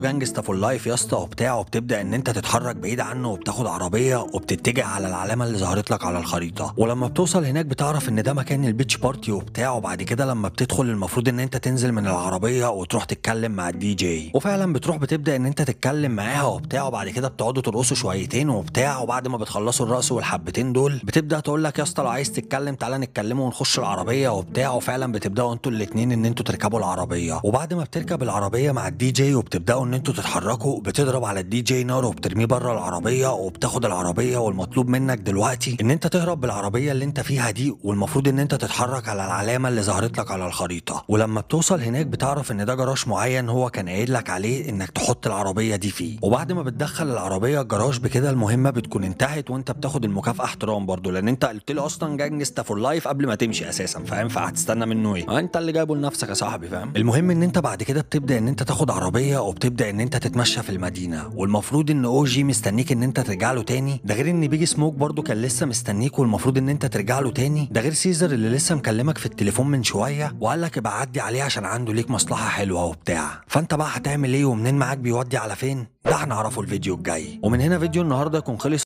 جانجستا فور لايف يا اسطى وبتاع وبتبدا ان انت تتحرك بعيد عنه وبتاخد عربيه وبتتجه على العلامه اللي ظهرت لك على الخريطه ولما بتوصل هناك بتعرف ان ده مكان البيتش بارتي وبتاع وبعد كده لما بتدخل المفروض ان انت تنزل من العربيه وتروح تتكلم مع الدي جي وفعلا بتروح بتبدا ان انت تتكلم معاها وبتاع وبعد كده بتقعدوا ترقصوا شويتين وبتاع وبعد ما بتخلصوا الرقص والحبتين دول بتبدا تقول لك يا اسطى لو عايز تتكلم تعالى نتكلموا ونخش العربيه وبتاع وفعلا بتبداوا انتوا الاتنين ان انتوا تركبوا العربيه وبعد ما بتركب العربيه مع الدي جي وبتبداوا ان انتوا تتحركوا بتضرب على الدي جي نار وبترميه بره العربيه وبتاخد العربيه والمطلوب منك دلوقتي ان انت تهرب بالعربيه اللي انت فيها دي والمفروض ان انت تتحرك على العلامه اللي ظهرت لك على الخريطه ولما بتوصل هناك بتعرف ان ده جراج معين هو كان قايل لك عليه انك تحط العربيه دي فيه وبعد ما بتدخل العربيه الجراج بكده المهمه بتكون انتهت وانت بتاخد المكافاه احترام برضو لان انت قلت له اصلا جانجستا فور لايف قبل ما تمشي اساسا فاهم فهتستنى منه ايه آه انت اللي جايبه لنفسك يا صاحبي فاهم المهم ان انت بعد كده بتبدا ان انت تاخد عربيه وبتبدا ان انت تتمشى في المدينه والمفروض ان او جي مستنيك ان انت ترجع له تاني ده غير ان بيجي سموك برضو كان لسه مستنيك والمفروض ان انت ترجع له تاني ده غير سيزر اللي لسه مكلمك في التليفون من شويه وقال لك ابقى عدي عليه عشان عنده ليك مصلحه حلوه وبتاع فانت بقى هتعمل ايه ومنين معاك بيودي على فين ده هنعرفه الفيديو الجاي ومن هنا فيديو النهارده يكون خلص